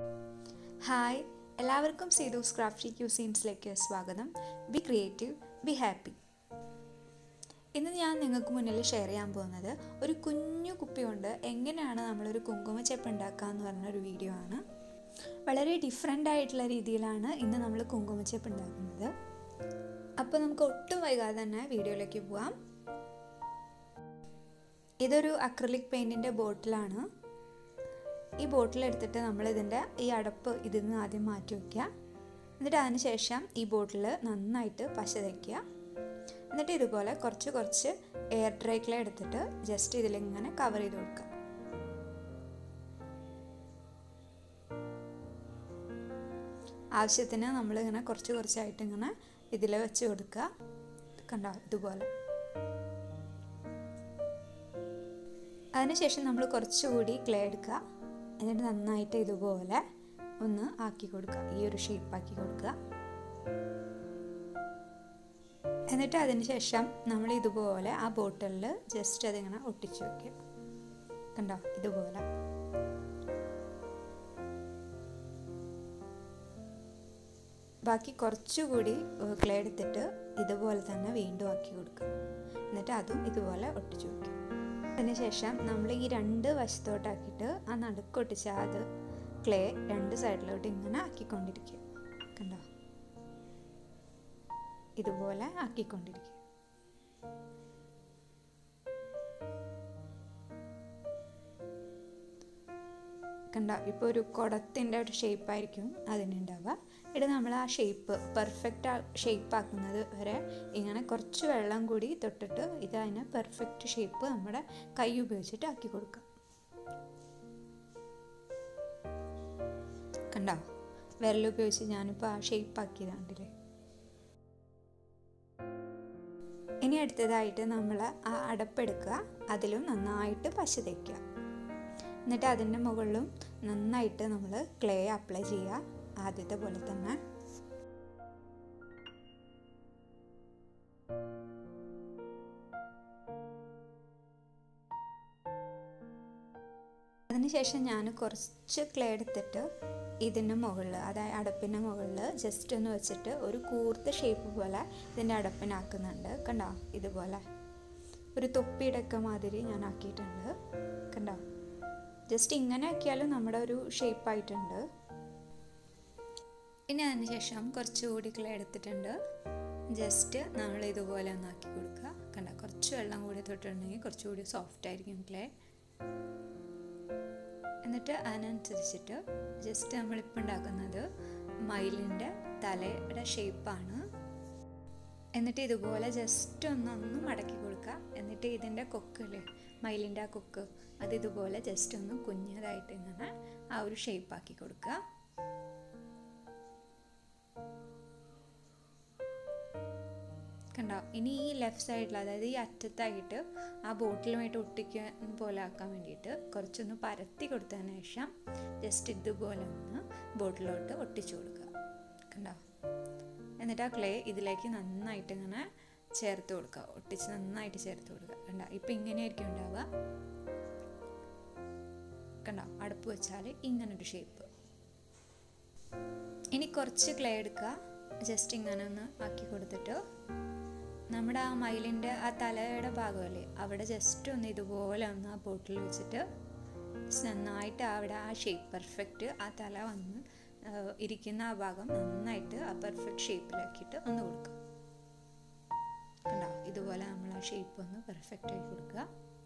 hi എല്ലാവർക്കും സീതൂസ് crafty ക്യൂസീൻസിലേക്ക് സ്വാഗതം B creative be happy ഇന്ന് ഞാൻ നിങ്ങൾക്ക് മുന്നിൽ ഷെയർ ചെയ്യാൻ പോകുന്നത് ഒരു കുഞ്ഞു കുപ്പി കൊണ്ട് എങ്ങനെയാണ് നമ്മളൊരു കുങ്കുമച്ചെപ്പ് ഉണ്ടാക്കുക എന്ന് പറഞ്ഞൊരു വീഡിയോ ആണ് വളരെ ഡിഫറെൻ്റ് ആയിട്ടുള്ള രീതിയിലാണ് ഇന്ന് നമ്മൾ കുങ്കുമച്ചെപ്പ് ഉണ്ടാക്കുന്നത് അപ്പോൾ നമുക്ക് ഒട്ടും വൈകാതെ തന്നെ വീഡിയോയിലേക്ക് പോവാം ഇതൊരു അക്രലിക് പെയിൻറ്റിൻ്റെ ബോട്ടിലാണ് ഈ ബോട്ടിൽ എടുത്തിട്ട് നമ്മൾ ഇതിൻ്റെ ഈ അടപ്പ് ഇതിൽ നിന്ന് ആദ്യം മാറ്റി വയ്ക്കുക എന്നിട്ട് അതിന് ശേഷം ഈ ബോട്ടിൽ നന്നായിട്ട് പശ തയ്ക്കുക എന്നിട്ട് ഇതുപോലെ കുറച്ച് കുറച്ച് എയർ ഡ്രൈ ക്ലേ എടുത്തിട്ട് ജസ്റ്റ് ഇതിലിങ്ങനെ കവർ ചെയ്ത് കൊടുക്കുക ആവശ്യത്തിന് നമ്മളിങ്ങനെ കുറച്ച് കുറച്ചായിട്ട് ഇങ്ങനെ ഇതിൽ വെച്ച് കൊടുക്കുക കണ്ടോ ഇതുപോലെ അതിനുശേഷം നമ്മൾ കുറച്ചുകൂടി ക്ലേ എടുക്കുക എന്നിട്ട് നന്നായിട്ട് ഇതുപോലെ ഒന്ന് ആക്കി കൊടുക്കുക ഈ ഒരു ഷേപ്പ് ആക്കി കൊടുക്കുക എന്നിട്ട് അതിന് ശേഷം നമ്മൾ ഇതുപോലെ ആ ബോട്ടിലിൽ ജസ്റ്റ് അതിങ്ങനെ ഒട്ടിച്ചു വെക്കുക കണ്ടോ ഇതുപോലെ ബാക്കി കുറച്ചുകൂടി ക്ലേ എടുത്തിട്ട് ഇതുപോലെ തന്നെ വീണ്ടും ആക്കി കൊടുക്കുക എന്നിട്ട് അതും ഇതുപോലെ ഒട്ടിച്ചു വയ്ക്കും അതിനുശേഷം നമ്മൾ ഈ രണ്ട് വശത്തോട്ടാക്കിയിട്ട് ആ നടുക്കൊട്ടിച്ച അത് ക്ലേ രണ്ട് സൈഡിലോട്ട് ഇങ്ങനെ ആക്കിക്കൊണ്ടിരിക്കുക കണ്ടോ ഇതുപോലെ ആക്കിക്കൊണ്ടിരിക്കുക കണ്ടോ ഇപ്പോൾ ഒരു കുടത്തിൻ്റെ ഒരു ഷേപ്പായിരിക്കും അതിനുണ്ടാവുക ഇത് നമ്മൾ ആ ഷേപ്പ് പെർഫെക്റ്റ് ഷേപ്പ് ആക്കുന്നത് വരെ ഇങ്ങനെ കുറച്ച് വെള്ളം കൂടി തൊട്ടിട്ട് ഇത് അതിന് പെർഫെക്റ്റ് ഷേപ്പ് നമ്മുടെ കൈ ഉപയോഗിച്ചിട്ട് ആക്കി കൊടുക്കാം കണ്ടോ വിരലുപയോഗിച്ച് ഞാനിപ്പോൾ ആ ഷേപ്പ് ആക്കിയത് കണ്ടില്ലേ ഇനി അടുത്തതായിട്ട് നമ്മൾ ആ അടപ്പെടുക്കുക അതിലും നന്നായിട്ട് പശ തയ്ക്കുക എന്നിട്ട് അതിൻ്റെ മുകളിലും നന്നായിട്ട് നമ്മൾ ക്ലേ അപ്ലൈ ചെയ്യുക ആദ്യത്തെ പോലെ തന്നെ അതിനുശേഷം ഞാൻ കുറച്ച് ക്ലേ എടുത്തിട്ട് ഇതിൻ്റെ മുകളിൽ അതായത് അടപ്പിൻ്റെ മുകളിൽ ജസ്റ്റ് ഒന്ന് വെച്ചിട്ട് ഒരു കൂർത്ത ഷേപ്പ് പോലെ ഇതിൻ്റെ അടപ്പിനാക്കുന്നുണ്ട് കണ്ടോ ഇതുപോലെ ഒരു തൊപ്പിയുടെയൊക്കെ മാതിരി ഞാൻ ആക്കിയിട്ടുണ്ട് കണ്ടോ ജസ്റ്റ് ഇങ്ങനെ ആക്കിയാലും നമ്മുടെ ഒരു ഷേപ്പ് ആയിട്ടുണ്ട് ഇനി അതിന് ശേഷം കുറച്ചുകൂടി ക്ലേ എടുത്തിട്ടുണ്ട് ജസ്റ്റ് നമ്മൾ ഇതുപോലെ ഒന്ന് ആക്കി കൊടുക്കുക കണ്ട കുറച്ച് വെള്ളം കൂടി തൊട്ടിട്ടുണ്ടെങ്കിൽ കുറച്ചുകൂടി സോഫ്റ്റ് ആയിരിക്കും ക്ലേ എന്നിട്ട് അതിനനുസരിച്ചിട്ട് ജസ്റ്റ് നമ്മളിപ്പോൾ ഉണ്ടാക്കുന്നത് മയിലിൻ്റെ തലയുടെ ഷേപ്പാണ് എന്നിട്ട് ഇതുപോലെ ജസ്റ്റ് ഒന്നൊന്ന് മടക്കി കൊടുക്കുക എന്നിട്ട് ഇതിൻ്റെ കൊക്കില്ലേ മയിലിൻ്റെ ആ കൊക്ക് അത് ഇതുപോലെ ജസ്റ്റ് ഒന്ന് കുഞ്ഞതായിട്ട് ഇങ്ങനെ ആ ഒരു ഷേപ്പാക്കി കൊടുക്കുക കണ്ടോ ഇനി ഈ ലെഫ്റ്റ് സൈഡിൽ അതായത് ഈ അറ്റത്തായിട്ട് ആ ബോട്ടിലുമായിട്ട് ഒട്ടിക്കുന്ന പോലെ ആക്കാൻ വേണ്ടിയിട്ട് കുറച്ചൊന്ന് പരത്തി കൊടുത്തതിന് ശേഷം ജസ്റ്റ് ഇതുപോലെ ഒന്ന് ബോട്ടിലോട്ട് ഒട്ടിച്ചു കൊടുക്കുക കണ്ടോ എന്നിട്ട് ആ ക്ലേ ഇതിലേക്ക് നന്നായിട്ട് ഇങ്ങനെ ചേർത്ത് കൊടുക്കുക ഒട്ടിച്ച് നന്നായിട്ട് ചേർത്ത് കൊടുക്കുക കണ്ടോ ഇപ്പം ഇങ്ങനെയായിരിക്കും ഉണ്ടാവുക കണ്ടോ അടുപ്പ് വെച്ചാൽ ഇങ്ങനൊരു ഷേപ്പ് ഇനി കുറച്ച് ക്ലേ എടുക്കുക ജസ്റ്റ് ഇങ്ങനെ ഒന്ന് ആക്കി കൊടുത്തിട്ട് നമ്മുടെ ആ മയിലിൻ്റെ ആ തലയുടെ ഭാഗമല്ലേ അവിടെ ജസ്റ്റ് ഒന്ന് ഇതുപോലെ ഒന്ന് ആ ബോട്ടിൽ വെച്ചിട്ട് നന്നായിട്ട് അവിടെ ആ ഷേപ്പ് പെർഫെക്റ്റ് ആ തല വന്ന് ഇരിക്കുന്ന ആ ഭാഗം നന്നായിട്ട് ആ പെർഫെക്റ്റ് ഷേപ്പിലാക്കിയിട്ട് ഒന്ന് കൊടുക്കുക കണ്ടോ ഇതുപോലെ നമ്മൾ ആ ഷേപ്പ് ഒന്ന് പെർഫെക്റ്റ് ആയി കൊടുക്കുക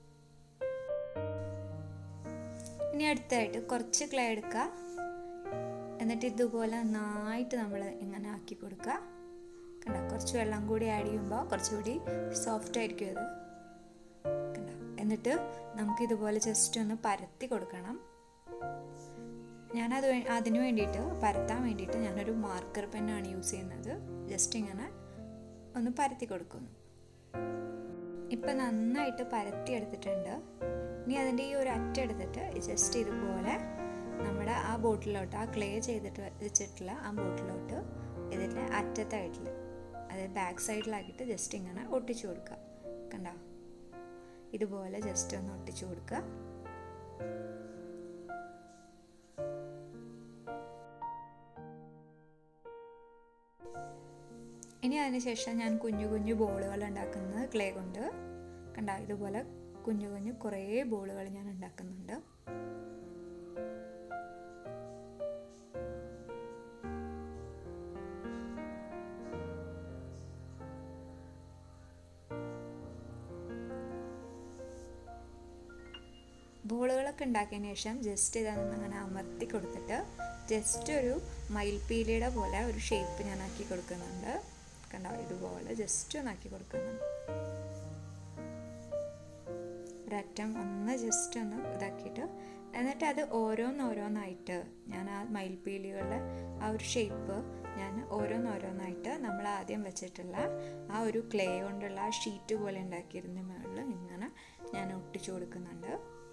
ഇനി അടുത്തായിട്ട് കുറച്ച് ക്ലേ എടുക്കുക എന്നിട്ട് ഇതുപോലെ നന്നായിട്ട് നമ്മൾ ഇങ്ങനെ ആക്കി കൊടുക്കുക കണ്ട കുറച്ച് വെള്ളം കൂടി ആഡ് ചെയ്യുമ്പോൾ കുറച്ചുകൂടി സോഫ്റ്റ് ആയിരിക്കും അത് കണ്ട എന്നിട്ട് നമുക്കിതുപോലെ ജസ്റ്റ് ഒന്ന് പരത്തി കൊടുക്കണം ഞാനത് അതിന് വേണ്ടിയിട്ട് പരത്താൻ വേണ്ടിയിട്ട് ഞാനൊരു മാർക്കർ പെന്നാണ് യൂസ് ചെയ്യുന്നത് ജസ്റ്റ് ഇങ്ങനെ ഒന്ന് പരത്തി കൊടുക്കുന്നു ഇപ്പം നന്നായിട്ട് പരത്തി എടുത്തിട്ടുണ്ട് ഇനി അതിൻ്റെ ഈ ഒരു അറ്റ എടുത്തിട്ട് ജസ്റ്റ് ഇതുപോലെ നമ്മുടെ ആ ബോട്ടിലോട്ട് ആ ക്ലേ ചെയ്തിട്ട് വെച്ചിട്ടുള്ള ആ ബോട്ടിലോട്ട് ഇതിൻ്റെ അറ്റത്തായിട്ടില്ല അതായത് ബാക്ക് സൈഡിലാക്കിയിട്ട് ജസ്റ്റ് ഇങ്ങനെ ഒട്ടിച്ചു കൊടുക്കുക കണ്ടോ ഇതുപോലെ ജസ്റ്റ് ഒന്ന് ഒട്ടിച്ചു കൊടുക്കുക ഇനി അതിനുശേഷം ഞാൻ കുഞ്ഞു കുഞ്ഞു ബോളുകൾ ഉണ്ടാക്കുന്നത് ക്ലേ കൊണ്ട് കണ്ട ഇതുപോലെ കുഞ്ഞു കുഞ്ഞു കുറേ ബോളുകൾ ഞാൻ ഉണ്ടാക്കുന്നുണ്ട് ബോളുകളൊക്കെ ഉണ്ടാക്കിയതിന് ശേഷം ജസ്റ്റ് ഇതൊന്ന് അങ്ങനെ അമർത്തി കൊടുത്തിട്ട് ജസ്റ്റ് ഒരു മയിൽപ്പീലിയുടെ പോലെ ഒരു ഷേപ്പ് ഞാൻ ആക്കി കൊടുക്കുന്നുണ്ട് കണ്ടോ ഇതുപോലെ ജസ്റ്റ് ഒന്ന് ആക്കി കൊടുക്കുന്നുണ്ട് ഒരറ്റം ഒന്ന് ജസ്റ്റ് ഒന്ന് ഇതാക്കിയിട്ട് എന്നിട്ട് അത് ഓരോന്നോരോന്നായിട്ട് ഞാൻ ആ മയിൽപ്പീലികളുടെ ആ ഒരു ഷേപ്പ് ഞാൻ ഓരോന്നോരോന്നായിട്ട് നമ്മൾ ആദ്യം വെച്ചിട്ടുള്ള ആ ഒരു ക്ലേ കൊണ്ടുള്ള ആ ഷീറ്റ് പോലെ ഉണ്ടാക്കിയിരുന്ന മുകളിൽ ഇങ്ങനെ ഞാൻ ഒട്ടിച്ചു കൊടുക്കുന്നുണ്ട്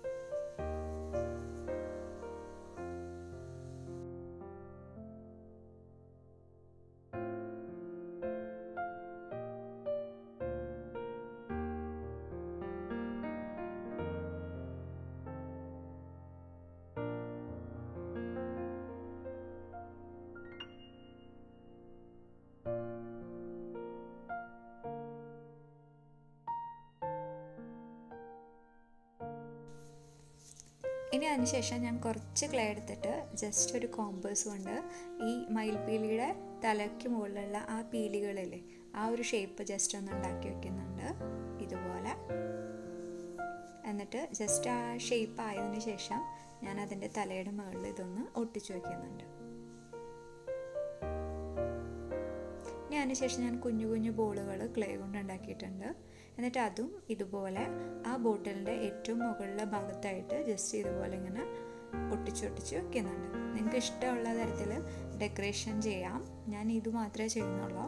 ഇനി അതിനുശേഷം ഞാൻ കുറച്ച് ക്ലേ എടുത്തിട്ട് ജസ്റ്റ് ഒരു കോമ്പേഴ്സ് കൊണ്ട് ഈ മയിൽപീലിയുടെ തലയ്ക്ക് മുകളിലുള്ള ആ പീലികളില്ലേ ആ ഒരു ഷേപ്പ് ജസ്റ്റ് ഒന്ന് ഉണ്ടാക്കി വെക്കുന്നുണ്ട് ഇതുപോലെ എന്നിട്ട് ജസ്റ്റ് ആ ഷേപ്പ് ആയതിനു ശേഷം ഞാൻ അതിൻ്റെ തലയുടെ മുകളിൽ ഇതൊന്ന് ഒട്ടിച്ചു വയ്ക്കുന്നുണ്ട് ഇനി അതിനുശേഷം ഞാൻ കുഞ്ഞു കുഞ്ഞു ബോളുകൾ ക്ലേ കൊണ്ട് ഉണ്ടാക്കിയിട്ടുണ്ട് എന്നിട്ട് അതും ഇതുപോലെ ആ ബോട്ടിലിൻ്റെ ഏറ്റവും മുകളിലെ ഭാഗത്തായിട്ട് ജസ്റ്റ് ഇതുപോലെ ഇങ്ങനെ ഒട്ടിച്ചൊട്ടിച്ച് വെക്കുന്നുണ്ട് നിങ്ങൾക്ക് ഇഷ്ടമുള്ള തരത്തിൽ ഡെക്കറേഷൻ ചെയ്യാം ഞാൻ ഇത് മാത്രമേ ചെയ്യുന്നുള്ളൂ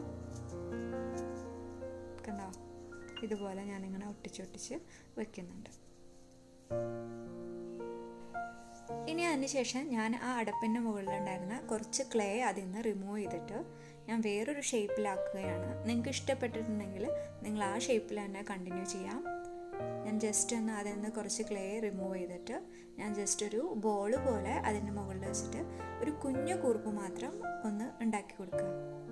കണ്ടോ ഇതുപോലെ ഞാനിങ്ങനെ ഒട്ടിച്ചൊട്ടിച്ച് വെക്കുന്നുണ്ട് ഇനി അതിനുശേഷം ഞാൻ ആ അടപ്പിൻ്റെ മുകളിലുണ്ടായിരുന്ന കുറച്ച് ക്ലേ അതിൽ നിന്ന് റിമൂവ് ചെയ്തിട്ട് ഞാൻ വേറൊരു ഷേപ്പിലാക്കുകയാണ് നിങ്ങൾക്ക് ഇഷ്ടപ്പെട്ടിട്ടുണ്ടെങ്കിൽ നിങ്ങൾ ആ ഷേപ്പിൽ തന്നെ കണ്ടിന്യൂ ചെയ്യാം ഞാൻ ജസ്റ്റ് ഒന്ന് അതിൽ നിന്ന് കുറച്ച് ക്ലേ റിമൂവ് ചെയ്തിട്ട് ഞാൻ ജസ്റ്റ് ഒരു ബോൾ പോലെ അതിൻ്റെ മുകളിൽ വെച്ചിട്ട് ഒരു കുഞ്ഞു കുറുപ്പ് മാത്രം ഒന്ന് ഉണ്ടാക്കി കൊടുക്കുക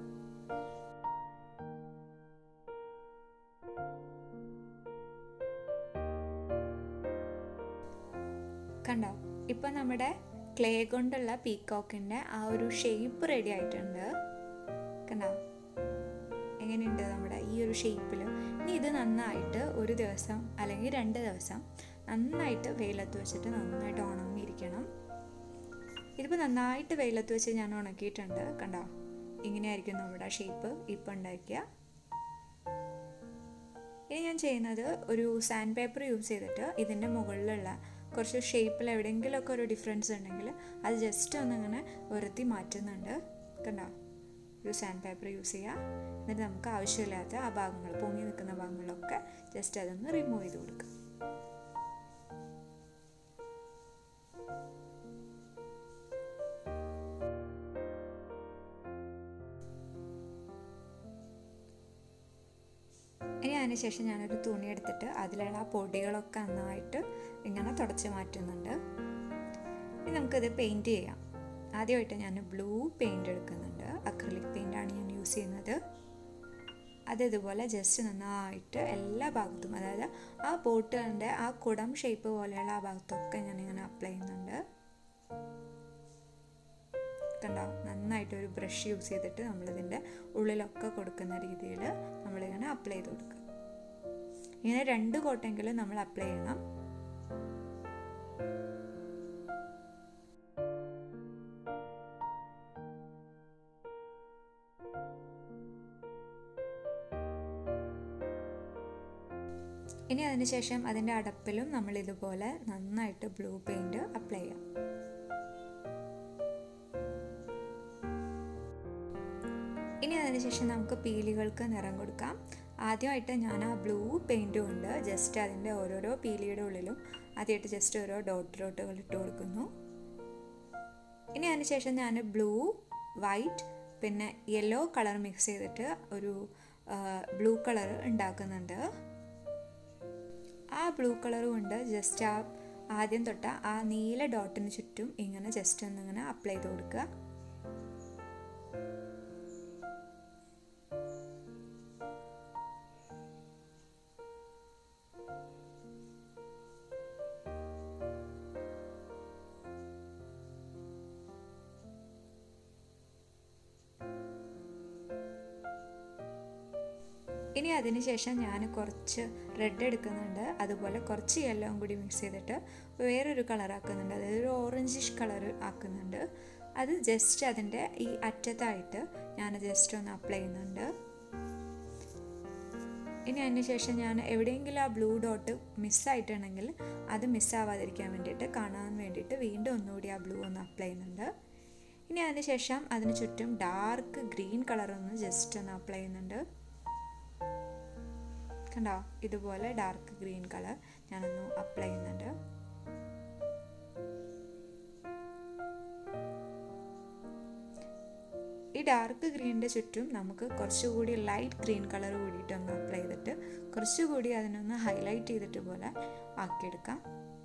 കണ്ടോ ഇപ്പം നമ്മുടെ ക്ലേ കൊണ്ടുള്ള പീക്കോക്കിൻ്റെ ആ ഒരു ഷേപ്പ് റെഡി ആയിട്ടുണ്ട് കണ്ടോ എങ്ങനെയുണ്ട് നമ്മുടെ ഈ ഒരു ഷേപ്പിൽ ഇനി ഇത് നന്നായിട്ട് ഒരു ദിവസം അല്ലെങ്കിൽ രണ്ട് ദിവസം നന്നായിട്ട് വെയിലത്ത് വെച്ചിട്ട് നന്നായിട്ട് ഉണങ്ങിയിരിക്കണം ഇതിപ്പോൾ നന്നായിട്ട് വെയിലത്ത് വെച്ച് ഞാൻ ഉണക്കിയിട്ടുണ്ട് കണ്ടോ ഇങ്ങനെയായിരിക്കും നമ്മുടെ ഷേപ്പ് ഇപ്പം ഉണ്ടാക്കിയ ഇനി ഞാൻ ചെയ്യുന്നത് ഒരു സാൻഡ് പേപ്പർ യൂസ് ചെയ്തിട്ട് ഇതിൻ്റെ മുകളിലുള്ള കുറച്ച് ഷേപ്പിൽ എവിടെയെങ്കിലുമൊക്കെ ഒരു ഡിഫറൻസ് ഉണ്ടെങ്കിൽ അത് ജസ്റ്റ് ഒന്നിങ്ങനെ ഉരത്തി മാറ്റുന്നുണ്ട് കണ്ടോ ഒരു സാൻഡ് പേപ്പർ യൂസ് ചെയ്യുക എന്നിട്ട് നമുക്ക് ആവശ്യമില്ലാത്ത ആ ഭാഗങ്ങൾ പൊങ്ങി നിൽക്കുന്ന ഭാഗങ്ങളൊക്കെ ജസ്റ്റ് അതൊന്ന് റിമൂവ് ചെയ്ത് കൊടുക്കുക ഇനി അതിനുശേഷം ഞാനൊരു തുണി എടുത്തിട്ട് അതിലുള്ള ആ പൊടികളൊക്കെ നന്നായിട്ട് ഇങ്ങനെ തുടച്ച് മാറ്റുന്നുണ്ട് ഇനി നമുക്കിത് പെയിൻറ്റ് ചെയ്യാം ആദ്യമായിട്ട് ഞാൻ ബ്ലൂ പെയിൻറ് എടുക്കുന്നുണ്ട് അക്രലിക് പെയിൻ്റാണ് ഞാൻ യൂസ് ചെയ്യുന്നത് അത് ഇതുപോലെ ജസ്റ്റ് നന്നായിട്ട് എല്ലാ ഭാഗത്തും അതായത് ആ ബോട്ടിലിൻ്റെ ആ കുടം ഷേപ്പ് പോലെയുള്ള ആ ഭാഗത്തൊക്കെ ഞാനിങ്ങനെ അപ്ലൈ ചെയ്യുന്നുണ്ട് കണ്ടോ നന്നായിട്ട് ഒരു ബ്രഷ് യൂസ് ചെയ്തിട്ട് നമ്മളിതിൻ്റെ ഉള്ളിലൊക്കെ കൊടുക്കുന്ന രീതിയിൽ നമ്മളിങ്ങനെ അപ്ലൈ ചെയ്ത് കൊടുക്കുക ഇങ്ങനെ രണ്ട് കോട്ടെങ്കിലും നമ്മൾ അപ്ലൈ ചെയ്യണം ഇനി അതിനുശേഷം അതിൻ്റെ അടപ്പിലും നമ്മൾ ഇതുപോലെ നന്നായിട്ട് ബ്ലൂ പെയിൻറ് അപ്ലൈ ചെയ്യാം ഇനി അതിനുശേഷം നമുക്ക് പീലികൾക്ക് നിറം കൊടുക്കാം ആദ്യമായിട്ട് ഞാൻ ആ ബ്ലൂ പെയിൻറ് കൊണ്ട് ജസ്റ്റ് അതിൻ്റെ ഓരോരോ പീലിയുടെ ഉള്ളിലും ആദ്യമായിട്ട് ജസ്റ്റ് ഓരോ ഡോട്ട് ഡോട്ടുകൾ ഇട്ട് കൊടുക്കുന്നു ഇനി അതിനുശേഷം ഞാൻ ബ്ലൂ വൈറ്റ് പിന്നെ യെല്ലോ കളർ മിക്സ് ചെയ്തിട്ട് ഒരു ബ്ലൂ കളർ ഉണ്ടാക്കുന്നുണ്ട് ആ ബ്ലൂ കളർ കൊണ്ട് ജസ്റ്റ് ആ ആദ്യം തൊട്ട ആ നീല ഡോട്ടിന് ചുറ്റും ഇങ്ങനെ ജസ്റ്റ് ഒന്നിങ്ങനെ അപ്ലൈ ചെയ്ത് കൊടുക്കുക ഇനി അതിന് ശേഷം ഞാൻ കുറച്ച് റെഡ് എടുക്കുന്നുണ്ട് അതുപോലെ കുറച്ച് യെല്ലോവും കൂടി മിക്സ് ചെയ്തിട്ട് വേറൊരു കളർ ആക്കുന്നുണ്ട് അതായത് ഒരു ഓറഞ്ചിഷ് കളർ ആക്കുന്നുണ്ട് അത് ജസ്റ്റ് അതിൻ്റെ ഈ അറ്റത്തായിട്ട് ഞാൻ ജസ്റ്റ് ഒന്ന് അപ്ലൈ ചെയ്യുന്നുണ്ട് ഇനി അതിന് ശേഷം ഞാൻ എവിടെയെങ്കിലും ആ ബ്ലൂ ഡോട്ട് മിസ്സായിട്ടുണ്ടെങ്കിൽ അത് മിസ്സാവാതിരിക്കാൻ വേണ്ടിയിട്ട് കാണാൻ വേണ്ടിയിട്ട് വീണ്ടും ഒന്നുകൂടി ആ ബ്ലൂ ഒന്ന് അപ്ലൈ ചെയ്യുന്നുണ്ട് ഇനി അതിന് ശേഷം അതിന് ചുറ്റും ഡാർക്ക് ഗ്രീൻ കളർ ഒന്ന് ജസ്റ്റ് ഒന്ന് അപ്ലൈ ചെയ്യുന്നുണ്ട് കണ്ടോ ഇതുപോലെ ഡാർക്ക് ഗ്രീൻ കളർ ഞാനൊന്ന് അപ്ലൈ ചെയ്യുന്നുണ്ട് ഈ ഡാർക്ക് ഗ്രീനിൻ്റെ ചുറ്റും നമുക്ക് കുറച്ചുകൂടി ലൈറ്റ് ഗ്രീൻ കളർ കൂടിയിട്ട് ഒന്ന് അപ്ലൈ ചെയ്തിട്ട് കുറച്ചുകൂടി അതിനൊന്ന് ഹൈലൈറ്റ് ചെയ്തിട്ട് പോലെ ആക്കിയെടുക്കാം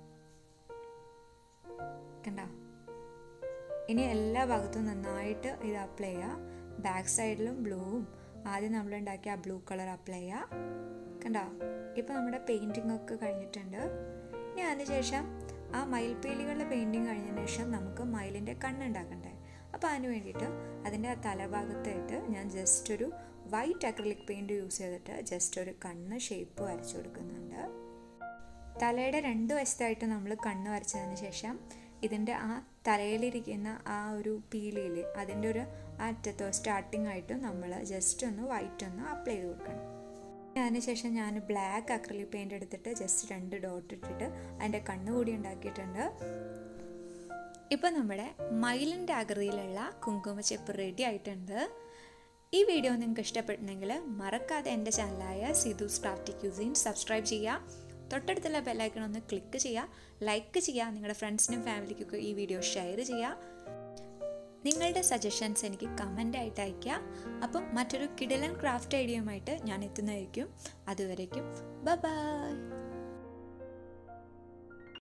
കണ്ടോ ഇനി എല്ലാ ഭാഗത്തും നന്നായിട്ട് ഇത് അപ്ലൈ ചെയ്യുക ബാക്ക് സൈഡിലും ബ്ലൂവും ആദ്യം നമ്മൾ ഉണ്ടാക്കിയ ആ ബ്ലൂ കളർ അപ്ലൈ ചെയ്യുക കണ്ടോ ഇപ്പോൾ നമ്മുടെ പെയിൻറ്റിംഗ് ഒക്കെ കഴിഞ്ഞിട്ടുണ്ട് ഇനി അതിനുശേഷം ആ മയിൽപ്പീലികളുടെ പെയിൻറ്റിങ് കഴിഞ്ഞതിന് ശേഷം നമുക്ക് മയിലിൻ്റെ കണ്ണുണ്ടാക്കണ്ടേ അപ്പോൾ അതിന് വേണ്ടിയിട്ട് അതിൻ്റെ ആ തലഭാഗത്തായിട്ട് ഞാൻ ജസ്റ്റ് ഒരു വൈറ്റ് അക്രലിക് പെയിൻറ് യൂസ് ചെയ്തിട്ട് ജസ്റ്റ് ഒരു കണ്ണ് ഷേപ്പ് വരച്ചു കൊടുക്കുന്നുണ്ട് തലയുടെ രണ്ട് വശത്തായിട്ട് നമ്മൾ കണ്ണ് വരച്ചതിന് ശേഷം ഇതിൻ്റെ ആ തലയിലിരിക്കുന്ന ആ ഒരു പീലിയിൽ അതിൻ്റെ ഒരു അറ്റത്തോ സ്റ്റാർട്ടിംഗ് ആയിട്ട് നമ്മൾ ജസ്റ്റ് ഒന്ന് വൈറ്റ് ഒന്ന് അപ്ലൈ ചെയ്ത് കൊടുക്കണം അതിനുശേഷം ഞാൻ ബ്ലാക്ക് അക്രലിക് പെയിൻ്റ് എടുത്തിട്ട് ജസ്റ്റ് രണ്ട് ഡോട്ട് ഇട്ടിട്ട് അതിൻ്റെ കണ്ണ് കൂടി ഉണ്ടാക്കിയിട്ടുണ്ട് ഇപ്പം നമ്മുടെ മയിലിൻ്റെ ആകൃതിയിലുള്ള കുങ്കുമച്ചെപ്പ് റെഡി ആയിട്ടുണ്ട് ഈ വീഡിയോ നിങ്ങൾക്ക് ഇഷ്ടപ്പെട്ടിട്ടുണ്ടെങ്കിൽ മറക്കാതെ എൻ്റെ ചാനലായ സിധുസ് ക്രാഫ്റ്റി ക്യൂസിൻ സബ്സ്ക്രൈബ് ചെയ്യുക തൊട്ടടുത്തുള്ള ബെല്ലൈക്കൺ ഒന്ന് ക്ലിക്ക് ചെയ്യുക ലൈക്ക് ചെയ്യുക നിങ്ങളുടെ ഫ്രണ്ട്സിനും ഫാമിലിക്കൊക്കെ ഈ വീഡിയോ ഷെയർ ചെയ്യുക നിങ്ങളുടെ സജഷൻസ് എനിക്ക് കമൻ്റ് ആയിട്ട് അയയ്ക്കുക അപ്പം മറ്റൊരു കിടലൻ ക്രാഫ്റ്റ് ഐഡിയയുമായിട്ട് ഞാൻ എത്തുന്നതായിരിക്കും അതുവരേക്കും ബ ബൈ